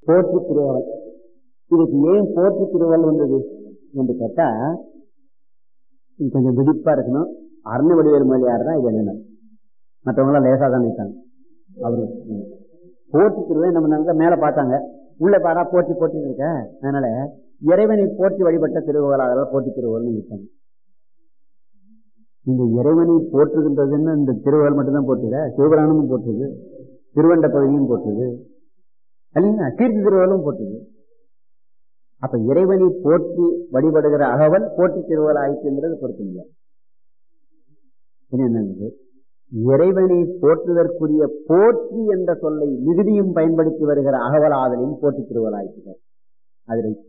போற்றி திருவள்ளுவர் இதுக்கு ஏன் போற்றி திருவள்ளுவர் வந்தது என்று கேட்டா இது கொஞ்சம் விதிப்பா இருக்கணும் அருண் வடிவேல் மொழியார் தான் இது என்னென்ன மற்றவங்களாம் லேசா தான் நினைத்தாங்க அவரு ம். போற்றி திருவள்ளுவர் என்ன பண்ணாங்க மேல பார்த்தாங்க உள்ள பாரா போற்றி போற்றி இருக்க அதனால இறைவனை போற்றி வழிபட்ட திருவள்ளாளர்கள் போற்றி திருவள்ளுவர் நினைத்தாங்க இந்த இறைவனை போற்றுகின்றதுன்னு இந்த திருவள்ளுவர் மட்டும்தான் போற்றுத சிவபுராணமும் போற்றுது திருவண்ட பகுதியும் போற்றுது அல்ல கீர்த்தி திருவள்ளும் போற்றுது அப்ப இறைவனை போற்றி வழிபடுகிற அகவல் போற்றி திருவள்ளுவர் ஆயிடுச்சுங்கிறது பொருத்தம் இல்லை என்னது இறைவனை போற்றுதற்குரிய போற்றி என்ற சொல்லை மிகுதியும் பயன்படுத்தி வருகிற அகவலாதலின் போற்றி திருவள்ளுவர் ஆயிடுச்சு அது right.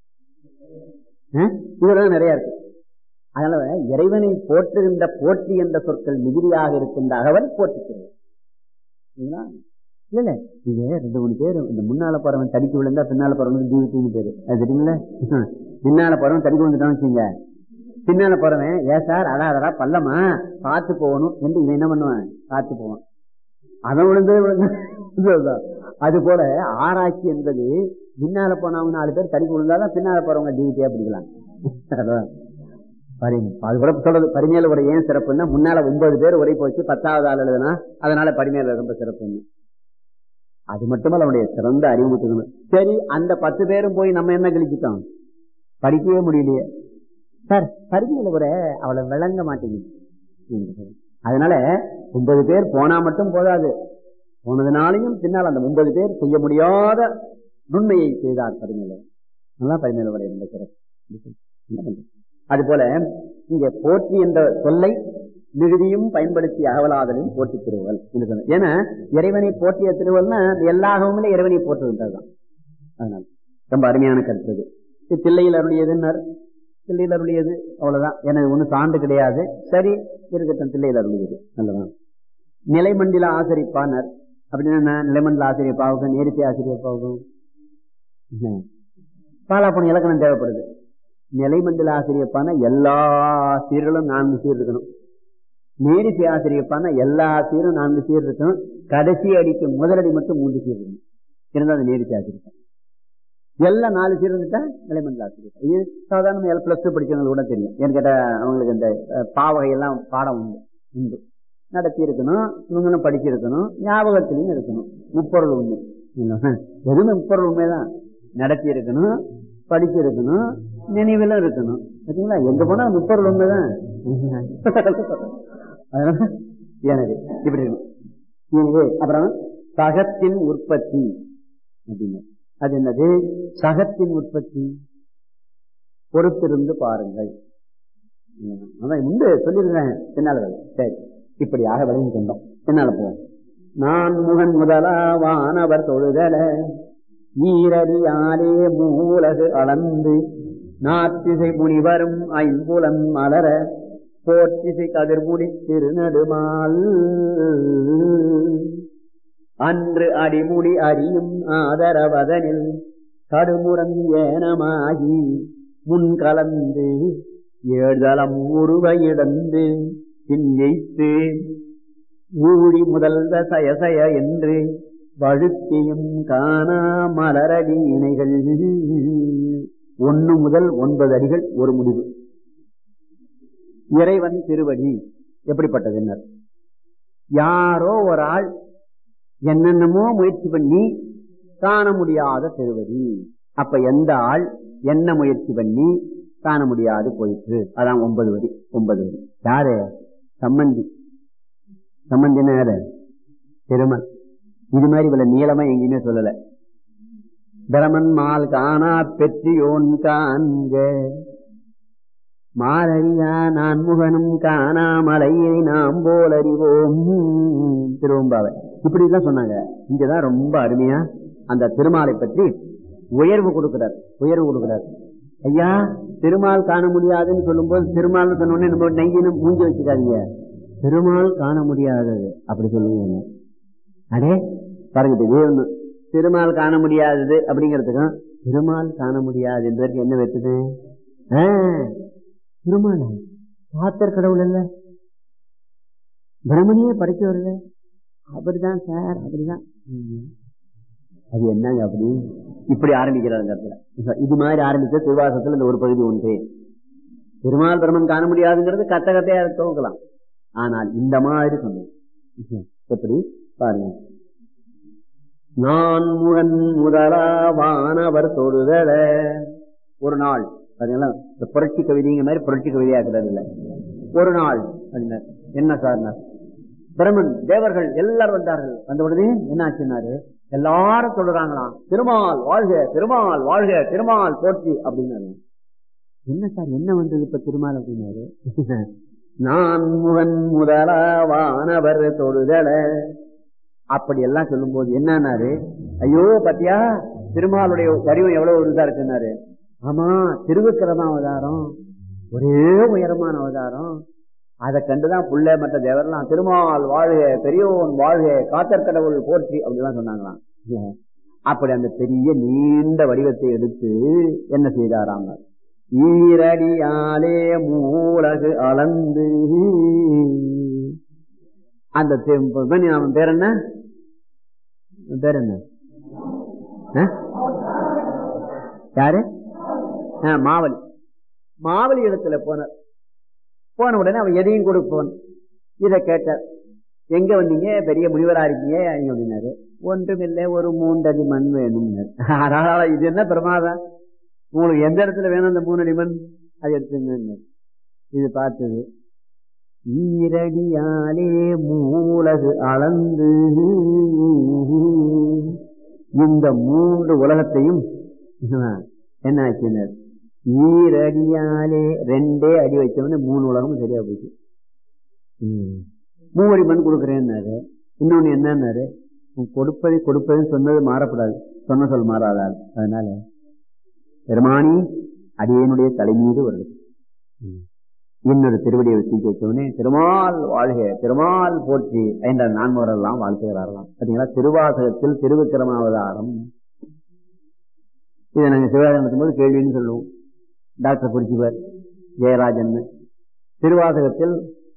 ஆ? இதெல்லாம் நிறைய இருக்கு அதனால இறைவனை போற்றுகின்ற போற்றி என்ற சொற்கள் மிகுதியாக இருக்கின்ற அகவல் போற்றி திருவள்ளுவர் சரிங்களா? இல்ல இல்ல இது ரெண்டு மூணு பேர் இந்த முன்னால போறவன் தடிக்கு விழுந்தா பின்னால போறவன் ஜீவித்தின்னு பேரு அது தெரியுங்களா பின்னால போறவன் தடிக்கு விழுந்துட்டான்னு வச்சுங்க பின்னால போறவன் ஏ சார் அடாதடா பள்ளமா பார்த்து போகணும் என்று இவன் என்ன பண்ணுவான் பார்த்து போவான் அவன் விழுந்தது விழுந்து அது போல ஆராய்ச்சி என்பது பின்னால போனவங்க நாலு பேர் தடிக்கு விழுந்தாதான் பின்னால போறவங்க டிவிட்டியா பிடிக்கலாம் அதான். பரி- அது கூட சொல்றது பரிமையில உரை ஏன் சிறப்புன்னா முன்னால ஒன்பது பேர் உரை போச்சு பத்தாவது ஆள் எழுதுனா அதனால பரிமையில ரொம்ப சிறப்புன்னு அது மட்டுமல்ல அவனுடைய சிறந்த அறிவு இருக்கணும் சரி அந்த பத்து பேரும் போய் நம்ம என்ன கழிச்சிட்டோம் படிக்கவே முடியலையே சார் பரிமையில உரை அவளை விளங்க மாட்டேங்குது அதனால ஒன்பது பேர் போனா மட்டும் போதாது போனதுனாலையும் பின்னால் அந்த ஒன்பது பேர் செய்ய முடியாத நுண்மையை செய்தார் பரிமையில நல்லா பரிமையில உரை ரொம்ப சிறப்பு என்ன பண்றது? அது போல இங்க போற்றி என்ற சொல்லை மிகுதியும் பயன்படுத்தி அகவலாதலின் போற்றி திருவள் என்று சொன்ன ஏன்னா இறைவனை போற்றிய திருவள்னா எல்லாகவுமே இறைவனை போற்றுகின்றதுதான் அதனால ரொம்ப அருமையான கருத்து இது. இது தில்லையில் அருளியதுன்னார் தில்லையில் அருளியது அவ்வளவுதான் எனக்கு ஒன்றும் சான்று கிடையாது சரி இருக்கட்டும் தில்லையில் அருளியது நல்லதான் நிலைமண்டில ஆசிரிப்பானர் அப்படின்னா என்ன? நிலைமண்டல ஆசிரியப்பாவுக்கும் நேரிசை ஆசிரியப்பாவுக்கும் என்ன? பாலாப்பணம் இலக்கணம் தேவைப்படுது நிலைமண்டல ஆசிரியப்பான எல்லா சீர்களும் நான்கு சீர் இருக்கணும் நேரிசை ஆசிரியப்பான எல்லா சீரும் நான்கு சீர் இருக்கணும் கடைசி அடிக்கு முதலடி மட்டும் மூன்று சீர் இருக்கணும் இருந்தா அது நேரிசை ஆசிரியப்பான் எல்லாம் நாலு சீர் இருந்துட்டா நிலைமண்டல ஆசிரியப்பா இது சாதாரண பிளஸ் டூ படிச்சவங்களுக்கு கூட தெரியும் ஏன்னு கேட்டா அவங்களுக்கு இந்த அஹ், பாவகை எல்லாம் பாடம் உண்டு உண்டு நடத்தி இருக்கணும் இவங்களும் படிச்சிருக்கணும் ஞாபகத்திலையும் இருக்கணும் முப்பொருள் உண்மை இல்லைன்னா, எதுவுமே முப்பொருள் உண்மைதான் நடத்தி இருக்கணும் படிச்சிருக்கணும் நினைவிலும் இருக்கணும் பார்த்தீங்களா எங்க போனா முப்பொருள் உண்மைதான் அதனால எனவே இப்படி இருக்கணும் எனவே அப்புறம் சகத்தின் உற்பத்தி அப்படின்னு அது என்னது சகத்தின் உற்பத்தி பொறுத்திருந்து பாருங்கள் அதான் முன்பு சொல்லியிருக்கேன் பின்னால வேலை. சரி இப்படியாக விளைந்து கொண்டோம் பின்னால போவோம் நான் முகன் முதலா வானவர் தொழுதல ஈரடியாலே மூலகு அளந்து நாத்திசை முனிவரும் ஐம்புலன் மலர போற்றிசை கதிர்முடி திருநடுமால் அன்று அடிமுடி அறியும் ஆதரவதனில் கடுமுறம் ஏனமாகி முன் கலந்து ஏழ்தளம் உருவையிடந்து பின்னைத்து ஊழி முதல்வ சயசய என்று வழுத்தியும் காணா மலரடி இணைகள் ஒன்னு முதல் ஒன்பது அடிகள் ஒரு முடிவு இறைவன் திருவடி எப்படிப்பட்டது என்ன யாரோ ஒரு ஆள் என்னென்னமோ முயற்சி பண்ணி காண முடியாத திருவடி அப்ப எந்த ஆள் என்ன முயற்சி பண்ணி காண முடியாது போயிற்று அதான் ஒன்பது வரி ஒன்பது வரி யாரு சம்மந்தி சம்மந்தினா யாரு திருமன் இது மாதிரி இவ்வளவு நீளமா எங்கேயுமே சொல்லல பிரமன் மால் காணா பெற்றியோன் காண்க மாலறியா நான் முகனும் காணாமலையை நாம் போல் அறிவோம் திருவம்பாவை இப்படிதான் சொன்னாங்க இங்கதான் ரொம்ப அருமையா அந்த திருமாலை பற்றி உயர்வு கொடுக்கிறார் உயர்வு கொடுக்கிறார் ஐயா திருமால் காண முடியாதுன்னு சொல்லும்போது திருமால் சொன்ன உடனே நம்ம நெய்யினும் மூஞ்சி வச்சுக்காதீங்க திருமால் காண முடியாதது அப்படி சொல்லுவீங்க அடே பாருங்க இதே ஒண்ணு திருமால் காண முடியாதது அப்படிங்கிறதுக்கும் திருமால் காண முடியாது என்பதற்கு என்ன வெட்டுது ஆ, திருமாலா பாத்தர் கடவுள் இல்ல பிரமணியே படைச்சவர் இல்ல அப்படிதான் சார் அப்படிதான் ம். அது என்னங்க அப்படி இப்படி ஆரம்பிக்கிறார் இந்த இடத்துல இது மாதிரி ஆரம்பிச்ச திருவாசத்துல இந்த ஒரு பகுதி ஒன்றே பெருமாள் பிரம்மன் காண முடியாதுங்கிறது கத்த கத்தையா துவக்கலாம் ஆனால் இந்த மாதிரி சொன்னது எப்படி பாருங்க நான் முகன் முதலாவானவர் தொழுதல ஒரு நாள் பாத்தீங்களா இந்த புரட்சி கவிதைங்க மாதிரி புரட்சி கவிதையாக்குறது இல்ல ஒரு நாள் அப்படின்னார் என்ன சார் பிரமன் தேவர்கள் எல்லாரும் வந்தார்கள் வந்த உடனே என்ன ஆச்சுன்னாரு எல்லாரும் சொல்றாங்களாம் திருமால் வாழ்க திருமால் வாழ்க திருமால் போற்றி அப்படின்னாரு என்ன சார் என்ன வந்தது இப்ப திருமால் அப்படின்னாரு நான் முகன் முதலாவானவர் தொழுதல அப்படி எல்லாம் சொல்லும் போது என்னன்னாரு ஐயோ பத்தியா திருமாலுடைய வடிவம் எவ்வளவு இதா இருக்குன்னாரு ஆமா திருவிக்கிரம அவதாரம் ஒரே உயரமான அவதாரம் அதை கண்டுதான் புள்ள மற்ற தேவரெல்லாம் திருமால் வாழ்க பெரியோன் வாழ்க காத்தர் கடவுள் போற்றி அப்படிலாம் சொன்னாங்களாம் அப்படி அந்த பெரிய நீண்ட வடிவத்தை எடுத்து என்ன செய்தாராம் ஈரடியாலே மூலகு அளந்து அந்த அவன் பேர் என்ன பேர் என்ன யாரு மாவலி மாவலி இடத்துல போனார் போன உடனே அவன் எதையும் கொடுப்பவன் இதை கேட்டார் எங்க வந்தீங்க பெரிய முனிவரா இருக்கீங்க அப்படின்னாரு ஒன்றுமில்லை ஒரு மூன்றடி மண் வேணும் இது என்ன பிரமாதம் உங்களுக்கு எந்த இடத்துல வேணும் அந்த மூணடி மண் அது எடுத்துங்க இது பார்த்தது ஈரடியாலே மூலகு அளந்து இந்த மூன்று உலகத்தையும் என்ன ஆச்சுனர் ஈரடியாலே ரெண்டே அடி வச்சவன மூணு உலகமும் சரியா போச்சு மூவடி மண் கொடுக்குறேன்னாரு இன்னொன்னு என்னன்னாரு கொடுப்பதை கொடுப்பதுன்னு சொன்னது மாறப்படாது சொன்ன சொல் மாறாதால் அதனால பெருமானி அடியனுடைய தலைமீது வருது இன்னொரு திருவடியை தூக்கி வச்சவனே திருமால் வாழ்க திருமால் போற்றி என்ற நான்முகரெல்லாம் வாழ்த்துகிறார்களாம் பார்த்தீங்களா திருவாசகத்தில் திருவிக்கிரமாவதாரம் இதை நாங்கள் சிவராஜன் நடத்தும் போது கேள்வின்னு சொல்லுவோம் டாக்டர் குறிச்சிவர் ஜெயராஜன் திருவாசகத்தில்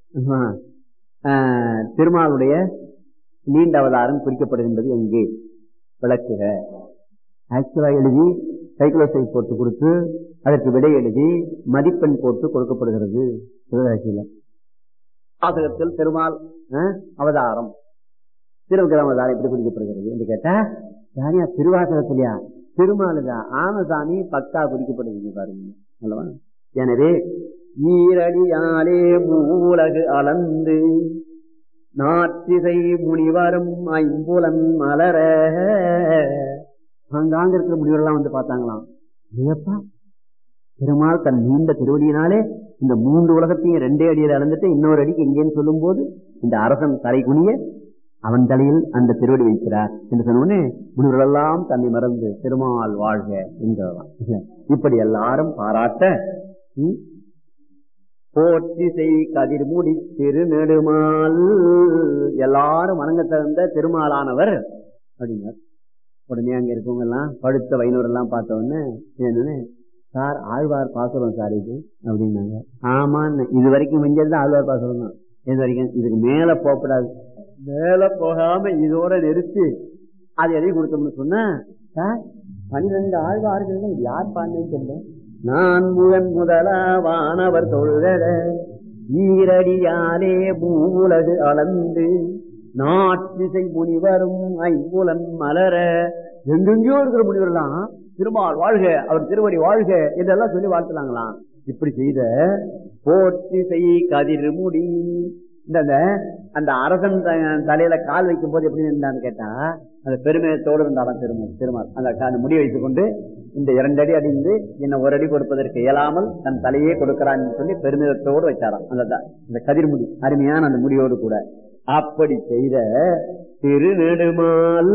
திருமாலுடைய நீண்ட அவதாரம் குறிக்கப்படுகின்றது எங்கே விளக்குக ஆக்சுவலா எழுதி சைக்கிளோசை போட்டு கொடுத்து அதற்கு விடை எழுதி மதிப்பெண் போட்டு கொடுக்கப்படுகிறது சிவகாசியில வாசகத்தில் திருமால் அவதாரம் திருவிக்கிரம அவதாரம் எப்படி குறிக்கப்படுகிறது என்று கேட்டா யாரியா திருவாசகத்திலையா திருமாலுதான் ஆமசாமி பக்கா குறிக்கப்படுகிறது பாருங்க அல்லவா எனவே ஈரடியாலே மூலகு அளந்து நாற்றிசை முனிவரும் ஐம்புலன் மலர அங்காங்க இருக்கிற முனிவரெல்லாம் வந்து பார்த்தாங்களாம் ஏப்பா பெருமாள் தன் நீண்ட திருவடியினாலே இந்த மூன்று உலகத்தையும் ரெண்டே அடியில் அளந்துட்டு இன்னொரு அடிக்கு எங்கேன்னு சொல்லும் போது இந்த அரசன் தலை குனிய அவன் தலையில் அந்த திருவடி வைக்கிறார் என்று சொன்ன முனிவர்களெல்லாம் தன்னை மறந்து திருமால் வாழ்க என்றலாம் இப்படி எல்லாரும் பாராட்ட போற்றி செய் கதிர்முடி திருநெடுமால் எல்லாரும் வணங்க தகுந்த திருமாலானவர் அப்படின்னார் உடனே அங்க இருக்கவங்க எல்லாம் படுத்த வைணவர் எல்லாம் பார்த்த உடனே என்னன்னு சார் ஆழ்வார் பாசுரம் சார் இது அப்படின்னாங்க ஆமான்னு இது வரைக்கும் மிஞ்சது ஆழ்வார் பாசுரம் தான் இது வரைக்கும் இதுக்கு மேல போகக்கூடாது மேல போகாம இதோட நிறுத்தி அது எதையும் கொடுத்தோம்னு சொன்னா சார் பன்னிரண்டு ஆழ்வார்கள் இது யார் பாண்டேன்னு தெரியல நான் முகன் முதலா வானவர் தொழுத ஈரடியாலே பூலகு அளந்து நாட்டிசை முனிவரும் ஐம்புலன் மலர எங்கெங்கயோ இருக்கிற முனிவரெல்லாம் திருமால் வாழ்க அவர் திருவடி வாழ்க என்றெல்லாம் சொல்லி வாழ்த்துனாங்களாம் இப்படி செய்த போற்றி செய் கதிர் முடி இந்த அந்த அரசன் தலையில கால் வைக்கும் போது எப்படி இருந்தான்னு கேட்டா அந்த பெருமையத்தோடு இருந்தாலும் திருமல் திருமால் அந்த அந்த முடி வைத்துக் கொண்டு இந்த இரண்டு அடி அடிந்து என்ன ஒரு அடி கொடுப்பதற்கு இயலாமல் தன் தலையே கொடுக்கிறான் சொல்லி பெருமிதத்தோடு வச்சாராம் அந்த இந்த கதிர்முடி அருமையான அந்த முடியோடு கூட அப்படி செய்த திருநெடுமால்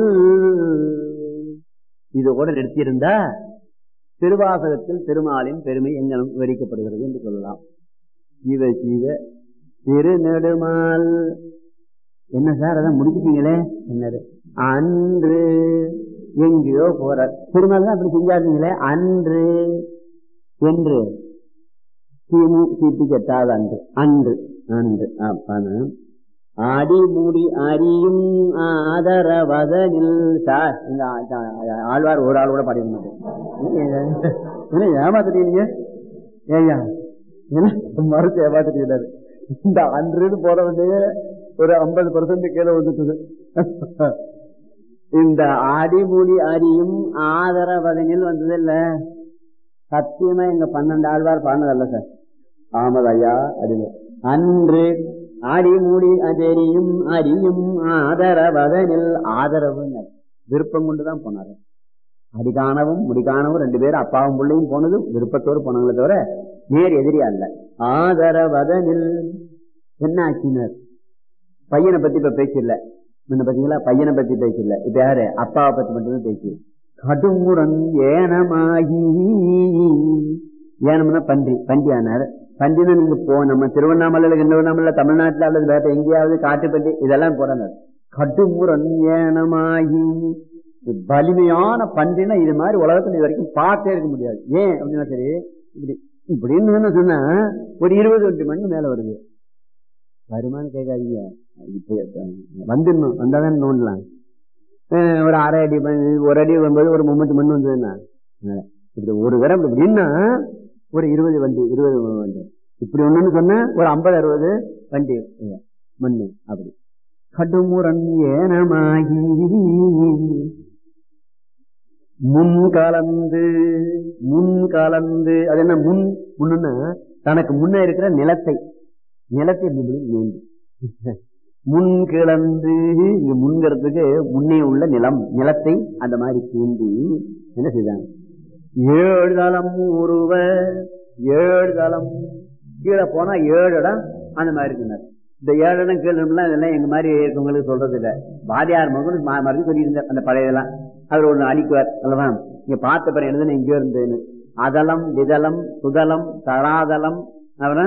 இது கூட நிறுத்தியிருந்தா திருவாசகத்தில் திருமாலின் பெருமை எங்கனும் விவரிக்கப்படுகிறது என்று சொல்லலாம் இவ சிவ திருநெடுமால் என்ன சார் அதான் முடிச்சிட்டீங்களே என்னது அன்று எங்கேயோ போற திருமால் தான் அப்படி செஞ்சாருங்களே அன்று என்று கிமு கிபி கெட்டாத அன்று அன்று அன்று அப்பன அடிமுடி அறியும் ஆதரவதனில் சார் இந்த ஆ- ஆ- ஆழ்வார் ஒரு ஆள் கூட பாடியிருந்தாங்க என்ன ஏமாத்துறீங்க ஏய்யா என்ன மறுத்து ஏமாத்துறீங்க இந்த அன்றுன்னு போட வேண்டிய ஒரு ஐம்பது பர்சன்ட் கீழே வந்துட்டுது இந்த அடிமுடி அறியும் ஆதரவதனில் வந்தது இல்ல சத்தியமா எங்க பன்னெண்டு ஆழ்வார் பாடினதல்ல சார் ஆமது ஐயா அப்படின்னு அன்று அடிமுடி அதெரியும் அறியும் ஆதரவதனில் ஆதரவு விருப்பம் கொண்டுதான் போனாரு அடிகாணவும் முடிகாணவும் ரெண்டு பேரும் அப்பாவும் பிள்ளையும் போனது விருப்பத்தோடு போனாங்களே தவிர நேர் எதிரியா இல்ல ஆதரவதனில் என்ன ஆச்சினர் பையனை பத்தி இப்ப பேச்சு இல்ல முன்ன பாத்தீங்களா பையனை பத்தி பேச்சு இல்ல இப்ப யாரு அப்பாவை பத்தி மட்டும்தான் பேச்சு கடுமுடன் ஏனமாகி ஏனம்னா பன்றி பன்றியானார் பன்றினா நீங்க போ நம்ம திருவண்ணாமலையில திருவண்ணாமலை தமிழ்நாட்டுல அல்லது வேற எங்கேயாவது காட்டுப்பன்றி இதெல்லாம் போடணும் கடுமுடன் ஏனமாகி வலிமையான பன்றினா இது மாதிரி உலகத்துல இது வரைக்கும் பார்த்தே இருக்க முடியாது ஏன் அப்படின்னா சரி இப்படி இப்படின்னு என்ன சொன்னா ஒரு இருபது ரெண்டு மணி மேல வருது வருமானு கேட்காதீங்க இப்ப வந்துடணும் வந்தாதான் நோண்டலாம் அஹ் ஒரு அரை அடி மண், ஒரு அடி வரும்போது ஒரு மும்மட்டு மண் வந்ததுன்னா அதனால இப்படி ஒரு தரம் இப்படின்னா ஒரு இருபது வண்டி இருபது வண்டி இப்படி ஒண்ணுன்னு சொன்னா ஒரு ஐம்பது அறுபது வண்டி அஹ், மண்ணு அப்படி கடுமுரண் ஏனமாகி முன் கலந்து முன் கலந்து அது என்ன முன் முன்னுன்னா தனக்கு முன்ன இருக்கிற நிலத்தை நிலத்தை இப்படி நோண்டி முன் கிளந்து இங்க முன்கிறதுக்கு முன்னே உள்ள நிலம் நிலத்தை அந்த மாதிரி தூண்டி என்ன செய்தாங்க ஏழு தளம் உருவ ஏழு தளம் கீழே போனா ஏழு இடம் அந்த மாதிரி இருந்தார் இந்த ஏழு இடம் கீழே இடம்லாம் இதெல்லாம் எங்க மாதிரி இருக்கவங்களுக்கு சொல்றது இல்ல பாதியார் மகன் மறுபடியும் சொல்லியிருந்தார் அந்த பழையதெல்லாம் அவர் ஒண்ணு அடிக்குவார் அல்லவா இங்க பார்த்த பிறகு எழுதுன இங்கே இருந்தேன்னு அதலம் விதலம் சுதலம் தராதலம் அப்புறம்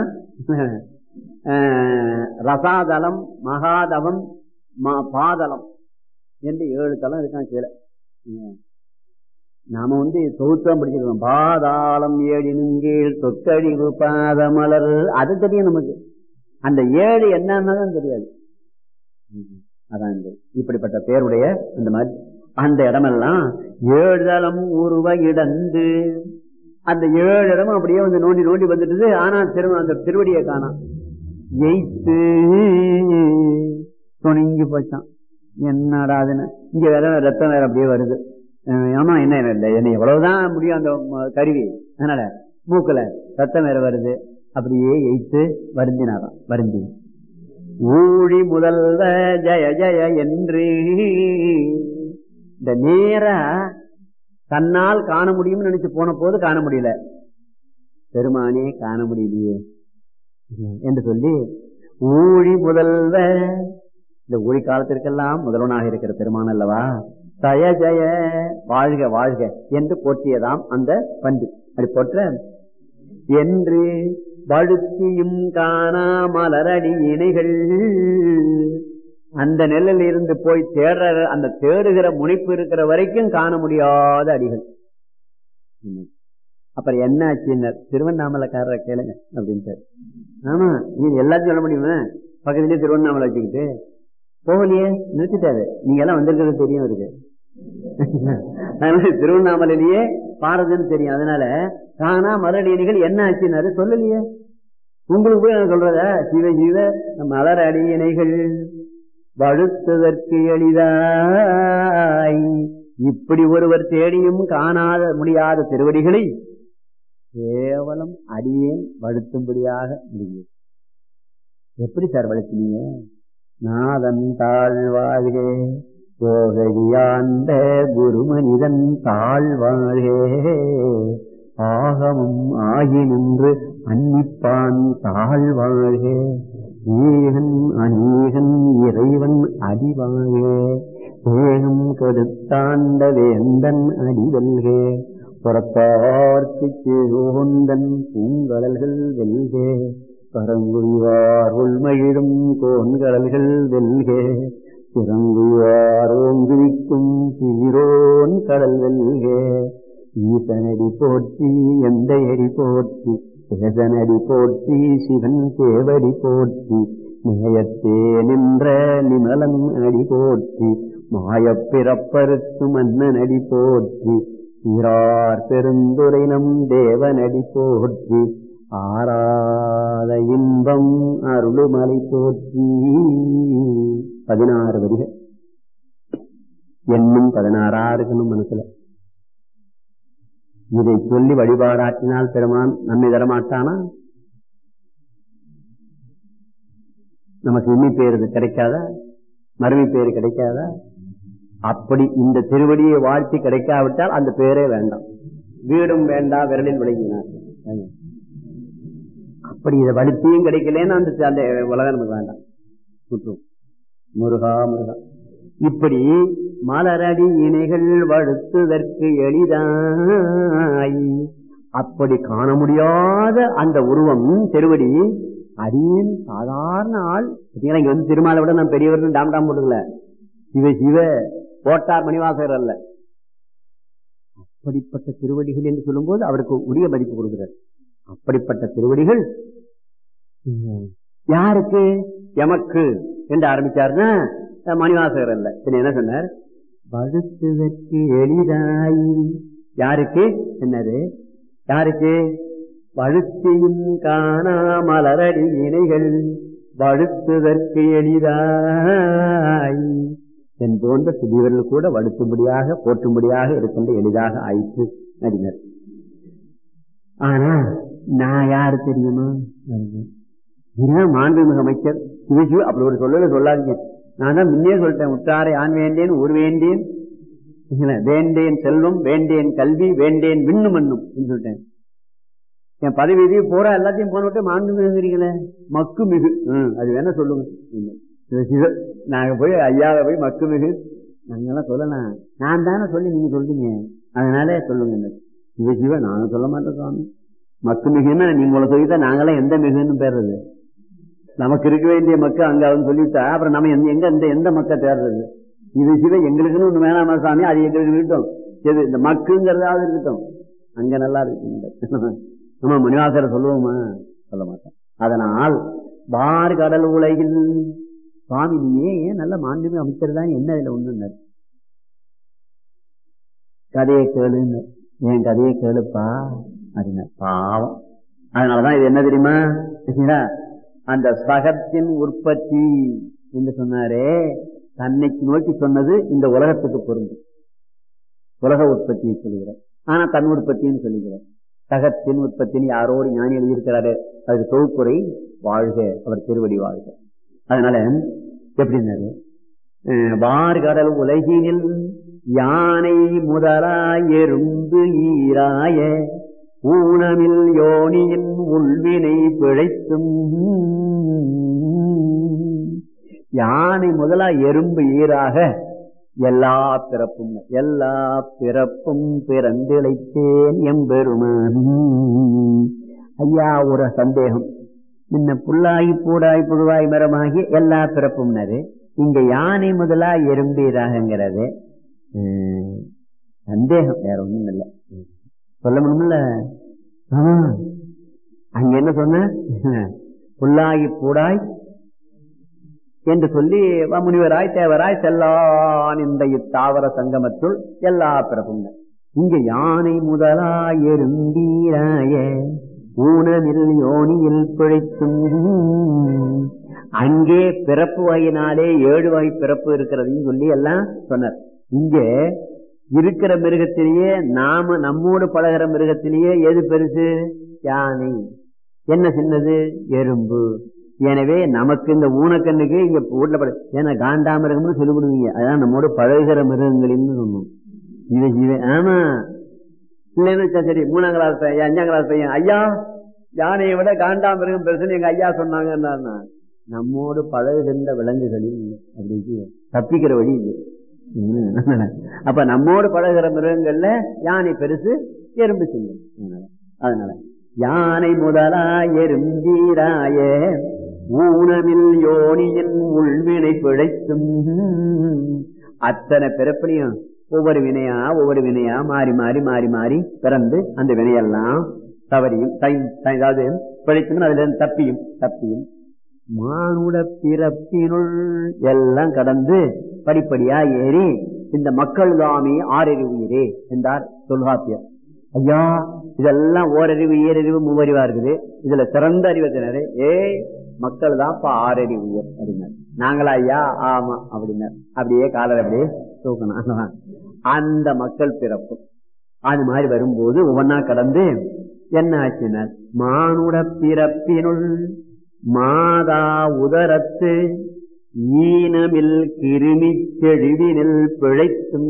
அஹ், ரசாதலம் மகாதவம் ம- பாதலம் என்று ஏழு தலம் இருக்கான் கீழே உம். நாம வந்து தொகுத்தான் படிச்சிருக்கோம் பாதாளம் ஏழினுங்கீழ் தொத்தழிவு பாதமலர் அது தெரியும் நமக்கு அந்த ஏழு என்னன்னு தெரியாது உம். அதான் இந்த இப்படிப்பட்ட பேருடைய அந்த மாதிரி அந்த இடமெல்லாம் ஏழு தளம் உருவ இடந்து அந்த ஏழு இடமும் அப்படியே வந்து நோண்டி நோண்டி வந்துட்டுது ஆனா திரும்ப அந்த திருவடியை காணாம் எய்த்து துணிங்கி போச்சான் என்னடா அதுன்னு இங்க வேற ரத்தம் வேற அப்படியே வருது அஹ் ஆமா என்ன இல்லை என்ன எவ்வளவுதான் முடியும் அந்த ம- கருவி அதனால மூக்குல ரத்தம் வேற வருது அப்படியே எய்த்து வருந்தினாராம் வருந்தி ஊழி முதல்வ ஜய ஜய என்று இந்த நேரா தன்னால் காண முடியும்னு நினைச்சு போன போது காண முடியல பெருமானே காண முடியலையே என்று சொல்லி ஊழி முதல்வ இந்த ஊழி காலத்திற்கெல்லாம் முதல்வனாக இருக்கிற பெருமான் அல்லவா ஜய ஜய வாழ்க வாழ்க என்று போற்றியதாம் அந்த பண்டு அப்படி போற்ற என்று வழுத்தியும் காணா மலரடி இணைகள் அந்த நெல்லில் இருந்து போய் தேடுற அந்த தேடுகிற முனைப்பு இருக்கிற வரைக்கும் காண முடியாத அடிகள் ம். அப்புறம் என்ன ஆச்சுன்னர் திருவண்ணாமலைக்காரரை கேளுங்க அப்படின்ட்டு ஆமா நீ எல்லாத்தையும் சொல்ல முடியுமா பக்கத்துலயே திருவண்ணாமலை வச்சுக்கிட்டு போகலையே நிறுத்திட்டாரு நீங்க எல்லாம் வந்திருக்கிறது தெரியும் இருக்கு அதனால திருவண்ணாமலையிலேயே பாரதன்னு தெரியும் அதனால காணா மலரடியணிகள் என்ன ஆச்சுன்னாரு சொல்லலையே உங்களுக்கு போய் நான் சொல்றத சிவ சிவ மலர் அடியணைகள் வழுத்துதற்கு எளிதாய் இப்படி ஒருவர் தேடியும் காணாத முடியாத திருவடிகளை கேவலம் அடியேன் வழுத்தும்படியாக முடியும் எப்படி சார் வழுத்தினீங்க நாதன் தாழ்வாழ்கே யோகடியாண்ட குருமனிதன் தாழ்வாழ்கே ஆகமும் ஆகி நின்று அன்னிப்பான் தாழ்வாழ்கே ஈகன் அநீகன் இறைவன் அடிவாழ்கே ஏகம் கெடுத்தாண்ட வேந்தன் அடிவல்கே புறத்தார்க்கு கீழோந்தன் பூங்கடல்கள் வெல்கே பரங்குழிவார் உள்மகிழும் கோன்கடல்கள் வெல்கே சிறங்குவார் ஓங்குவிக்கும் சீரோன் கடல் வெல்கே ஈசனடி போற்றி எந்த அடி போற்றி சேசனடி போற்றி சிவன் தேவடி போற்றி நேயத்தே நின்ற நிமலன் அடி போற்றி மாயப் பிறப்பருக்கு மன்னன் அடி போற்றி சீரார் பெருந்துரை நம் தேவனடி போற்றி ஆராத இன்பம் அருளுமலை போற்றி பதினாறு வரிகள் என்னும் பதினாறா இருக்கணும் மனசுல இதை சொல்லி வழிபாடாற்றினால் பெருமான் நம்மை தரமாட்டானா நமக்கு இம்மி பேரு கிடைக்காதா மறுமை பேரு கிடைக்காதா அப்படி இந்த திருவடியை வாழ்த்தி கிடைக்காவிட்டால் அந்த பேரே வேண்டாம் வீடும் வேண்டாம் விரலில் விளங்கினார் அப்படி இதை வலித்தியும் கிடைக்கலன்னு அந்த அந்த உலகம் நமக்கு வேண்டாம் சுற்றும் முருகா முருகா இப்படி மலரடி இணைகள் வழுத்துதற்கு எளிதாய் அப்படி காண முடியாத அந்த உருவம் திருவடி அடியேன் சாதாரண ஆள் பார்த்தீங்களா, இங்க வந்து திருமாலை விட நான் பெரியவர் டாம் டாம் போட்டுக்கல சிவ சிவ போட்டார் மணிவாசகர் அல்ல அப்படிப்பட்ட திருவடிகள் என்று சொல்லும்போது அவருக்கு உரிய மதிப்பு கொடுக்கிறார் அப்படிப்பட்ட திருவடிகள் யாருக்கு எமக்கு என்று ஆரம்பிச்சாருன்னா அஹ் மணிவாசகர் அல்ல சரி என்ன சொன்னார் வழுத்துவதற்கு எளிதாய் யாருக்கு என்னது யாருக்கு வழுத்தியும் காணா மலரடி இணைகள் வழுத்துதற்கு எளிதாய் என் போன்ற சிறியவர்கள் கூட வழுத்தும்படியாக போற்றும்படியாக இருக்கின்ற எளிதாக ஆயிற்று அறிஞர் ஆனா நான் யாரு தெரியுமா இதுதான் மாண்புமிகு அமைச்சர் சிவசிவ அப்படி ஒரு சொல்லல சொல்லாதீங்க நான் தான் முன்னே சொல்லிட்டேன் உற்றாரை ஆண் வேண்டேன் ஊர் வேண்டேன் இல்ல, வேண்டேன் செல்வம் வேண்டேன் கல்வி வேண்டேன் விண்ணு மண்ணும் என்று சொல்லிட்டேன் என் பதவி இது போற எல்லாத்தையும் போன விட்டு மாண்பு மிகுங்கிறீங்களே மக்கு மிகு ம், அது வேணா சொல்லுங்க இல்ல. சிவ சிவ நாங்க போய் ஐயாவை போய் மக்கு மிகு நாங்கெல்லாம் சொல்லலாம் நான் தானே சொல்லி நீங்க சொல்றீங்க அதனால சொல்லுங்க சிவ சிவ நாங்க சொல்ல மாட்டோம் சுவாமி மக்கு மிகுன்னா நீங்க உங்களை சொல்லிட்டா நாங்களாம் எந்த மிகுன்னு பேர்றது நமக்கு இருக்க வேண்டிய மக்கள் அங்க அவன் சொல்லிட்டா அப்புறம் நம்ம எந்த- எங்க இந்த எந்த மக்கள் தேடுறது இது சிவ எங்களுக்குன்னு ஒண்ணு வேணாமா சாமி அது எங்களுக்கு இருக்கட்டும் சரி இந்த மக்குங்கிறதாவது இருக்கட்டும் அங்க நல்லா இருக்கு நம்ம மணிவாசரை சொல்லுவோமா சொல்ல மாட்டோம் அதனால் பார் கடல் உலகில் சுவாமி நீ ஏன் நல்ல மாண்புமிகு அமைச்சர் தான் என்ன இதுல ஒண்ணு கதையை கேளுன்னு என் கதையை கேளுப்பா அப்படின்னா பாவம் அதனாலதான் இது என்ன தெரியுமா சரிங்களா? அந்த சகத்தின் உற்பத்தி என்று சொன்னாரே தன்னைக்கு நோக்கி சொன்னது இந்த உலகத்துக்கு பொருந்தும் உலக உற்பத்தியை சொல்லுகிறார் ஆனா தன் உற்பத்தின்னு சொல்லுகிறார் சகத்தின் உற்பத்தின்னு யாரோடு ஞானி எழுதியிருக்கிறாரு அதுக்கு தொகுப்புரை வாழ்க அவர் திருவடி வாழ்க அதனால எப்படின்னாரு அஹ் வார்கடல் உலகினில் யானை முதலாய் எறும்பு ஈராய ஊனமில் யோனியின் உள்வினை பிழைத்தும் யானை முதலா எறும்பு ஈராக எல்லா பிறப்பும் எல்லா பிறப்பும் பிறந்திழைத்தேன் எம்பெருமான் ஐயா ஒரு சந்தேகம் முன்ன புல்லாகி பூடாய் புழுவாய் மரமாகி எல்லா பிறப்பும்னது இங்க யானை முதலா எறும்பீராகங்கிறது உம், சந்தேகம் வேற ஒண்ணும் இல்லை சொல்ல முடியுமில்ல ஆமா. அங்க என்ன சொன்ன புல்லாகி பூடாய் என்று சொல்லி வ- முனிவராய் தேவராய் செல்லான் இந்த இத்தாவர சங்கமத்துள் எல்லா பிறப்பும் இங்க யானை முதலாய் எறும்பீராய ஊனமில் யோனியில் பிழைத்தும் அங்கே பிறப்பு வகையினாலே ஏழு வகை பிறப்பு இருக்கிறதையும் சொல்லி எல்லாம் சொன்னார் இங்கே இருக்கிற மிருகத்திலேயே நாம நம்மோடு பழகிற மிருகத்திலேயே எது பெருசு யானை என்ன சின்னது எறும்பு எனவே நமக்கு இந்த ஊனக்கண்ணுக்கு இங்க வீட்டுல பட ஏன்னா காண்டாமிருகம்னு சொல்லி விடுவீங்க அதான் நம்மோடு பழகுகிற மிருகங்களின்னு சொன்னோம் இது இது ஆமா இல்லைன்னு வச்சா சரி மூணாம் கிளாஸ் பையன் அஞ்சாம் கிளாஸ் பையன் ஐயா யானையை விட காண்டாமிருகம் பெருசுன்னு எங்க ஐயா சொன்னாங்கன்னா நம்மோடு பழகுகின்ற விலங்குகளில் அப்படி தப்பிக்கிற வழி இது ம். அப்ப நம்மோடு பழகுற மிருகங்கள்ல யானை பெருசு எறும்பு சின்ன அதனால அதனால யானை முதலா எறும்பீராய ஊனமில் யோனியின் உள்வினை பிழைத்தும் அத்தனை பிறப்பிலையும் ஒவ்வொரு வினையா ஒவ்வொரு வினையா மாறி மாறி மாறி மாறி பிறந்து அந்த வினையெல்லாம் தவறியும் தை- தை- அதாவது பிழைத்தும் அதுல இருந்து தப்பியும் தப்பியும் மானுட பிறப்பினுள் எல்லாம் கடந்து படிப்படியா ஏறி இந்த மக்கள் தாமே ஆறறிவு உயிரே என்றார் தொல்காப்பியர் ஐயா இதெல்லாம் ஓரறிவு ஈரறிவு மூவறிவா இருக்குது இதுல சிறந்த அறிவத்தினரு ஏய் மக்கள் தான் இப்ப ஆறறிவு உயிர் அப்படின்னார் நாங்களா ஐயா ஆமா அப்படின்னார் அப்படியே காலர் அப்படியே தூக்கணும் அந்த மக்கள் பிறப்பு அது மாதிரி வரும்போது ஒவ்வொன்னா கடந்து என்ன ஆச்சுனர் மானுட பிறப்பினுள் மாதா உதரத்து ஈனமில் கிருமி செழுவினில் பிழைத்தும்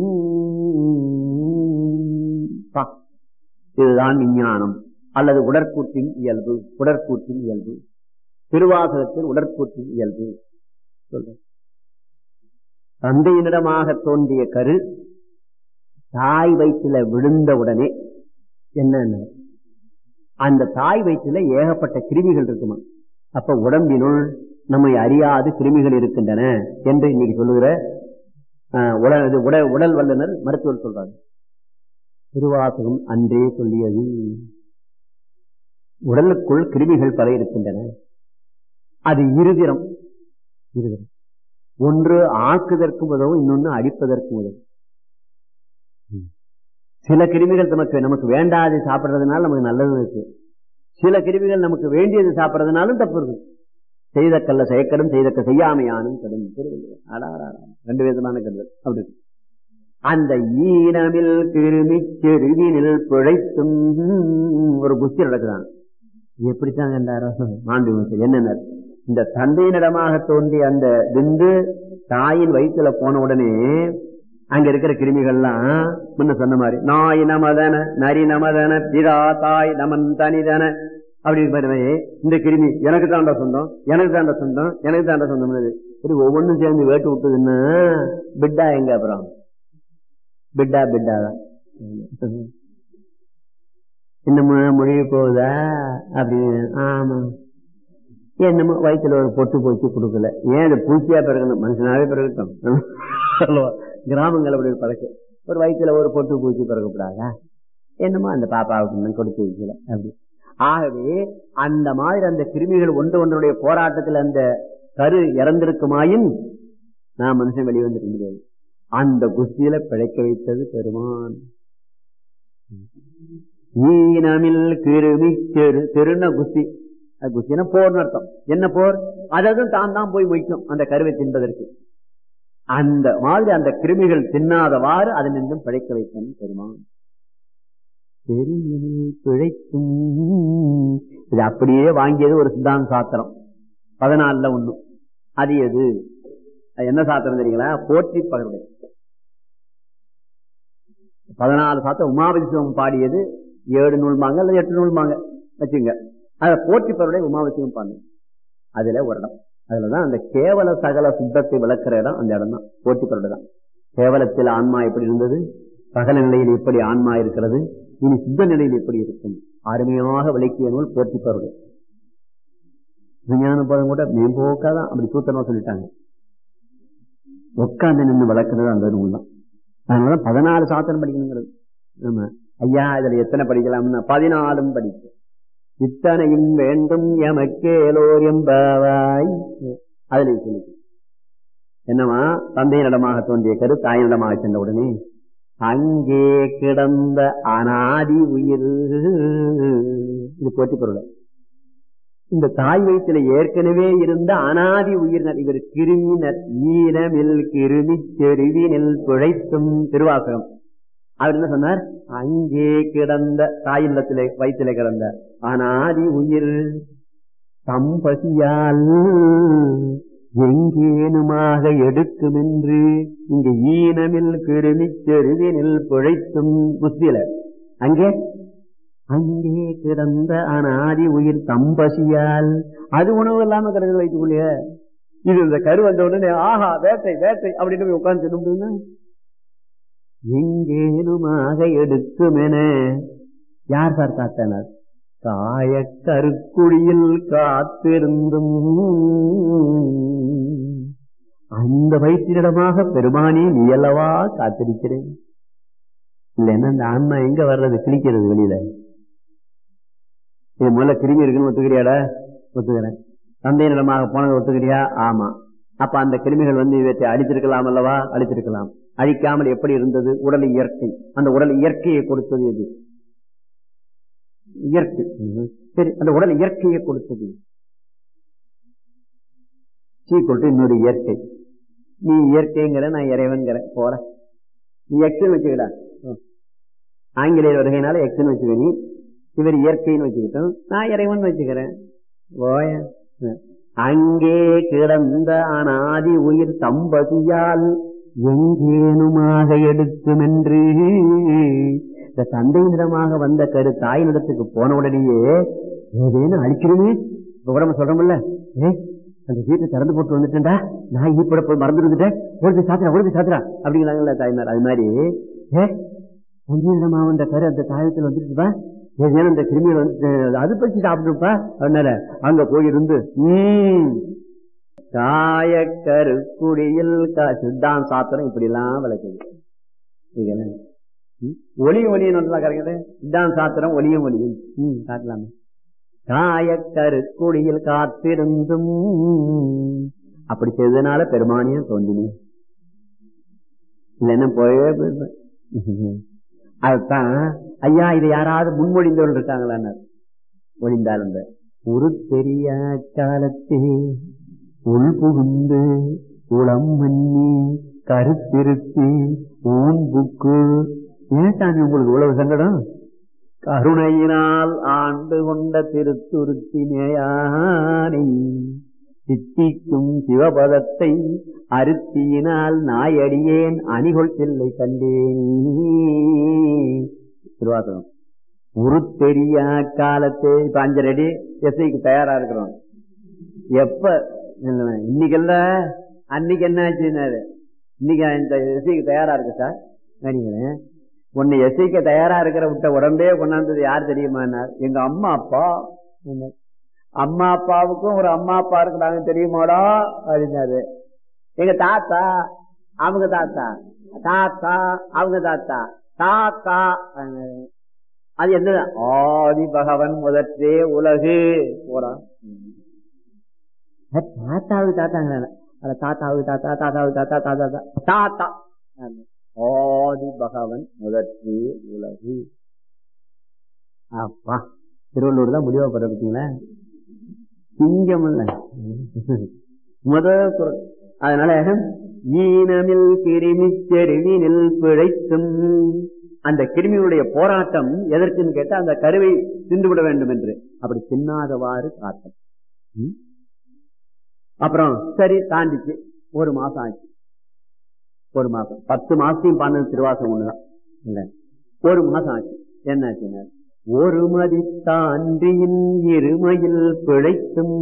பா. இதுதான் விஞ்ஞானம் அல்லது உடற்கூற்றின் இயல்பு உடற்கூற்றின் இயல்பு திருவாசகத்தின் உடற்கூற்றின் இயல்பு சொல்ற தந்தையினிடமாக தோன்றிய கரு தாய் வயிற்றுல விழுந்த உடனே என்ன அந்த தாய் வயிற்றுல ஏகப்பட்ட கிருமிகள் இருக்குமா அப்ப உடம்பினுள் நம்மை அறியாது கிருமிகள் இருக்கின்றன என்று இன்னைக்கு சொல்லுகிற ஆஹ், உடல் இது உடல் உடல் வல்லுனர் மருத்துவர் சொல்றாங்க திருவாசகம் அன்றே சொல்லியது உடலுக்குள் கிருமிகள் பல இருக்கின்றன அது இருதிரம் இருதிரம் ஒன்று ஆக்குதற்கும் உதவும் இன்னொன்னு அடிப்பதற்கும் உதவும் ம். சில கிருமிகள் நமக்கு நமக்கு வேண்டாது சாப்பிடுறதுனால நமக்கு நல்லது இருக்கு சில கிருமிகள் நமக்கு வேண்டியது சாப்பிடுறதுனாலும் தப்பு இருக்கு செய்த கல்ல செயக்கடும் செய்தக்க செய்யாமையானும் கடும் திருவள்ளுவர். அடாடா, அடா. ரெண்டு விதமான கருது அப்படி இருக்கு. அந்த ஈனமில் கிருமி செருவினில் பிழைத்தும் ஒரு குஸ்தி நடக்குதான் எப்படித்தான் கண்டாரோ மாண்பு மிகு என்னென்ன இந்த தந்தையினிடமாக தோன்றிய அந்த விந்து தாயின் வயிற்றுல போன உடனே அங்க இருக்கிற கிருமிகள்லாம் முன்ன சொன்ன மாதிரி நாய் நமதன நரி நமதன பிதா தாய் நமன் தனிதன அப்படி மாதிரி இந்த கிருமி எனக்கு தாண்டா சொந்தம் எனக்கு தாண்டா சொந்தம் எனக்கு தாண்டா சொந்தம் சரி ஒவ்வொன்றும் சேர்ந்து வேட்டு விட்டுதுன்னா பிட்டா எங்க அப்புறம் பிட்டா பிட்டா தான் என்னமோ மொழிய போகுதா அப்படின்னு ஆமா என்னமோ வயிற்றுல ஒரு பொட்டு போச்சு கொடுக்கல ஏன் அது பூச்சியா பிறக்கணும் மனுஷனாவே பிறக்கட்டும் சொல்லுவா கிராமங்கள் அப்படி ஒரு பழக்கம் ஒரு வயிற்றுல ஒரு பொட்டு பூச்சி பிறக்கப்படாதா என்னமோ அந்த பாப்பாவுக்கு இன்னும் கொடுத்து வைக்கல அப்படி ஆகவே அந்த மாதிரி அந்த கிருமிகள் ஒன்று ஒன்றுடைய போராட்டத்தில் அந்த கரு இறந்திருக்குமாயின் நான் மனுஷன் வெளியே வந்துருக்க முடியாது அந்த குஸ்தியில பிழைக்க வைத்தது பெருமான் ஈனமில் கிருமி தெரு தெருன குஸ்தி அது குஸ்தினா போர்னு அர்த்தம் என்ன போர் அதாவது தான் தான் போய் மொய்க்கும் அந்த கருவை தின்பதற்கு அந்த மாதிரி அந்த கிருமிகள் தின்னாதவாறு அதன் நின்றும் பிழைக்க வைத்தன் பெருமான் பெருமினில் பிழைக்கும் இது அப்படியே வாங்கியது ஒரு சித்தாந்த சாத்திரம் பதினாலுல ஒண்ணு அது எது அது என்ன சாத்திரம் தெரியுங்களா போற்றி பகர்வை பதினாலு சாத்திரம் உமாபதி சிவம் பாடியது ஏழு நூல்மாங்க அல்லது எட்டு நூல்மாங்க வச்சுங்க அதை போற்றி பகர்வை உமாபதி சிவம் பாடு அதுல ஒரு இடம் அதுலதான் அந்த கேவல சகல சுத்தத்தை விளக்குற இடம் அந்த இடம் தான் போற்றி பகர்வை தான் கேவலத்தில் ஆன்மா எப்படி இருந்தது சகல நிலையில் எப்படி ஆன்மா இருக்கிறது இனி சுத்த நிலையில் எப்படி இருக்கும் அருமையாக விளக்கிய நூல் போற்றி பகர்வை விஞ்ஞான பதம் கூட மேம்போக்காதான் அப்படி சூத்திரமா சொல்லிட்டாங்க உட்கார்ந்து நின்று வளர்க்கறது அந்த நூல் தான் அதனால பதினாலு சாத்திரம் படிக்கணுங்கிறது ஆமா ஐயா இதுல எத்தனை படிக்கலாம்னா பதினாலும் படிக்க இத்தனையும் வேண்டும் எமக்கேலோர் எம்பாவாய் அதுல சொல்லி என்னவா தந்தையினிடமாக தோன்றிய கரு தாயினிடமாக சென்ற உடனே அங்கே கிடந்த அனாதி உயிர் இது போட்டி பொருள் இந்த தாய் வயிற்றுல ஏற்கனவே இருந்த அனாதி உயிரினர் இவர் கிருமினர் ஈரமில் கிருமி செருவினில் பிழைத்தும் திருவாசகம் அவர் என்ன சொன்னார் அங்கே கிடந்த தாயில்லத்திலே வயிற்றிலே கிடந்த அனாதி உயிர் தம்பசியால் எங்கேனுமாக எடுக்கும் என்று இங்கு ஈனமில் கிருமி செருவினில் பிழைத்தும் புத்தியில அங்கே அங்கே கிடந்த அனாதி உயிர் தம்பசியால் அது உணவு இல்லாம கிடக்குது வைத்துக்குள்ளே இது இந்த கரு வந்த உடனே ஆஹா வேட்டை வேட்டை அப்படின்னு போய் உட்கார்ந்து சொல்ல எங்கேனுமாக எடுக்குமென யார் சார் காத்தனர் காய கருக்குழியில் காத்திருந்தும் அந்த வயிற்றிடமாக பெருமானே நீ அல்லவா காத்திருக்கிறேன் இல்லைன்னா அந்த ஆன்மா எங்க வர்றது கிழிக்கிறது வெளியில இது முதல்ல கிருமி இருக்குன்னு ஒத்துக்கிறியாடா ஒத்துக்கிறேன் தந்தை நிலமாக போனதை ஒத்துக்கிறியா ஆமா அப்ப அந்த கிருமிகள் வந்து இவற்றை அழித்திருக்கலாம் அல்லவா அழித்திருக்கலாம் அழிக்காமல் எப்படி இருந்தது உடல் இயற்கை அந்த உடல் இயற்கையை கொடுத்தது எது இயற்கை சரி அந்த உடல் இயற்கையை கொடுத்தது சீ கொட்டு இன்னொரு இயற்கை நீ இயற்கைங்கிற நான் இறைவன்கிற போற நீ எக்ஸ்னு வச்சுக்கடா ஆங்கிலேயர் வருகையினால எக்ஸ்னு வச்சுக்க நீ இவர் இயற்கைன்னு வச்சுக்கிட்டோம் நான் இறைவன் வச்சுக்கிறேன் ஓய அங்கே கிடந்த அனாதி உயிர் தம்பதியால் எங்கேனுமாக எடுக்குமென்று இந்த தந்தையினிடமாக வந்த கரு தாயினிடத்துக்கு போன உடனேயே ஏதேனும் அழிக்கிறோமே இப்ப கூட நம்ம சொல்றோம்ல ஏ அந்த வீட்டை திறந்து போட்டு வந்துட்டேன்டா நான் ஈப்பட போய் மறந்து வந்துட்டேன் ஒழுங்கு சாத்திரா ஒழுங்கு சாத்திரா அப்படிங்கிறாங்கல்ல தாய்மார் அது மாதிரி ஏ தந்தையினிடமா வந்த கரு அந்த தாயத்தில் வந்துட்டுப்பா ஏதேனும் அந்த கிருமிகள் வந்து அது பற்றி சாப்பிட்டுப்பா அதனால அங்க போயிருந்து உம் காயக்கரு குடியில் சித்தான் சாத்திரம் இப்படி எல்லாம் விளக்குது ஒளி ஒளியும் நல்லா கரைக்கிறது சித்தான் சாத்திரம் ஒளியும் ஒளியும் ம் காட்டலாமே காயக்கரு குடியில் காத்திருந்தும் அப்படி செய்ததுனால பெருமானியம் தோன்றினேன் இல்லைன்னா போயவே போயிருப்பேன் அதுதான் ஐயா இது யாராவது முன்மொழிந்தவர்கள் இருக்காங்களான்னு ஒழிந்தால் அந்த ஒரு தெரிய காலத்தே உள் புகுந்து உளம் மன்னி கருத்திருத்தி ஊன்புக்கு ஏன் சாமி உங்களுக்கு இவ்வளவு சங்கடம் கருணையினால் ஆண்டு கொண்ட திருத்துருத்தினேயானை சித்திக்கும் சிவபதத்தை அருத்தியினால் நாயடியேன் அணிகொள் செல்லை கண்டேன் திருவாசகம் உரு தெரிய காலத்தே இப்ப அஞ்சரை அடி எஸ்ஐக்கு தயாரா இருக்கிறோம் எப்ப இன்னைக்கு இல்ல அன்னைக்கு என்ன ஆச்சுன்னாரு இன்னைக்கு இந்த எஸ்ஐக்கு தயாரா இருக்கு சார் நினைக்கிறேன் உன்னை எஸ்ஐக்கு தயாரா இருக்கிற விட்ட உடம்பே கொண்டாந்தது யார் தெரியுமானார் எங்க அம்மா அப்பா அம்மா அப்பாவுக்கும் ஒரு அம்மா அப்பா இருக்கிறாங்க தெரியுமாடா அப்படின்னாரு எங்க தாத்தா அவங்க தாத்தா தாத்தா அவங்க தாத்தா தாத்தா அது என்ன ஆதி பகவன் முதற்றே உலகு போடா தாத்தாவுக்கு தாத்தாங்க தாத்தாவுக்கு தாத்தா தாத்தாவுக்கு தாத்தா தாத்தா தாத்தா ஆதி பகவன் முதற்றே உலகு அப்பா திருவள்ளூர் தான் முடிவா போற பார்த்தீங்களா சிங்கம் இல்ல முத குரல் அதனால ஈனமில் கிருமி செருவினில் பிழைத்தும் அந்த கிருமியுடைய போராட்டம் எதற்குன்னு கேட்டா அந்த கருவை தின்றுவிட வேண்டும் என்று அப்படி தின்னாதவாறு காத்தம் அப்புறம் சரி தாண்டிச்சு ஒரு மாசம் ஆச்சு ஒரு மாசம் பத்து மாசத்தையும் பண்ணது திருவாசம் ஒண்ணுதான் இல்ல ஒரு மாசம் ஆச்சு என்ன ஆச்சுன்னா ஒரு மதி தாண்டியின் இருமையில் பிழைத்தும்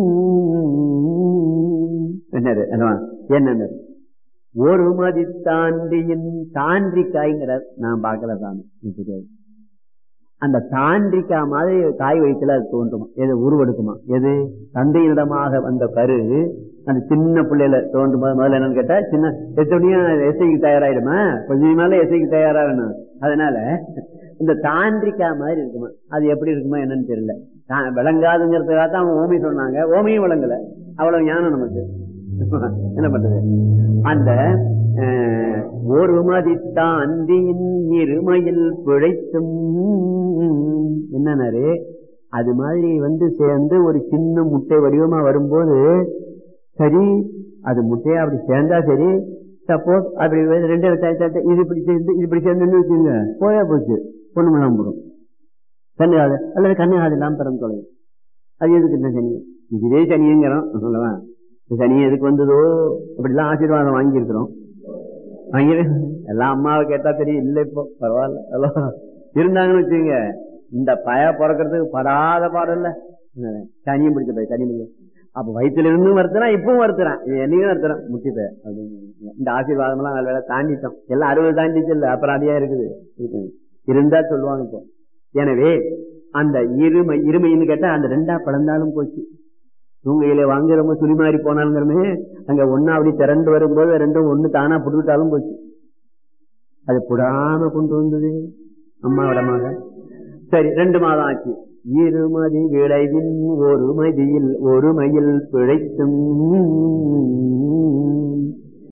என்னது என்னது ஒரு மதி தாண்டியின் தாண்டிக்காய்ங்கிறார் நான் பார்க்கல சாமி தெரியாது அந்த தாண்டிக்கா மாதிரி காய் வயிற்றுல அது தோன்றுமா எது உருவெடுக்குமா எது தந்தையிடமாக வந்த கரு அந்த சின்ன பிள்ளையில தோன்றும் போது முதல்ல என்னன்னு கேட்டா சின்ன எத்தனையும் எஸ்ஐக்கு தயாராயிடுமா கொஞ்சம் மேல எஸ்ஐக்கு தயாராகணும் அதனால இந்த தாண்டிக்கா மாதிரி இருக்குமா அது எப்படி இருக்குமா என்னன்னு தெரியல விளங்காதுங்கிறதுக்காக தான் அவங்க ஓமி சொன்னாங்க ஓமியும் விளங்கல அவ்வளவு ஞானம் நமக்கு என்ன பண்றது அந்த ஒரு மதித்தாண்டியின் இருமையில் பிழைத்தும் என்னன்னாரு அது மாதிரி வந்து சேர்ந்து ஒரு சின்ன முட்டை வடிவமா வரும்போது சரி அது முட்டையா அப்படி சேர்ந்தா சரி சப்போஸ் அப்படி ரெண்டு இது இப்படி சேர்ந்து இது இப்படி சேர்ந்துன்னு வச்சுங்க போயா போச்சு பொண்ணு மலாம் போடும் கண்ணு காது அல்லது கண்ணு காது இல்லாம பிறந்து தொலையும் அது எதுக்கு இந்த சனி இதுவே சனிங்கிறோம் சொல்லவா சனி எதுக்கு வந்ததோ அப்படிலாம் ஆசீர்வாதம் வாங்கியிருக்கிறோம் வாங்கி எல்லாம் அம்மாவை கேட்டா தெரியும் இல்லை இப்போ பரவாயில்ல இருந்தாங்கன்னு வச்சுங்க இந்த பய பிறக்கிறதுக்கு படாத பாடம் இல்ல சனியும் பிடிச்ச போய் சனி பிடிச்ச அப்ப வயிற்றுல இருந்தும் வருத்துறான் இப்பவும் வருத்துறான் என்னையும் வருத்துறான் முக்கியத்தை அப்படின்னு இந்த ஆசீர்வாதம் எல்லாம் நல்ல வேலை தாண்டிட்டோம் எல்லாம் அறுபது தாண்டிச்சு இல்ல அப்புறம் இருக்குது இருந்தா சொல்லுவாங்க இப்போ எனவே அந்த இருமை இருமைன்னு கேட்டா அந்த ரெண்டா பழந்தாலும் போச்சு தூங்கையில வாங்க ரொம்ப சுழிமாறி போனாலுங்கிறமே அங்க ஒன்னா அப்படி திரண்டு வரும்போது ரெண்டும் ஒண்ணு தானா புடுவிட்டாலும் போச்சு அது புடாம கொண்டு வந்தது அம்மா விடமாக சரி ரெண்டு மாதம் ஆச்சு இருமதி விளைவின் ஒருமதியில் ஒருமையில் பிழைத்தும்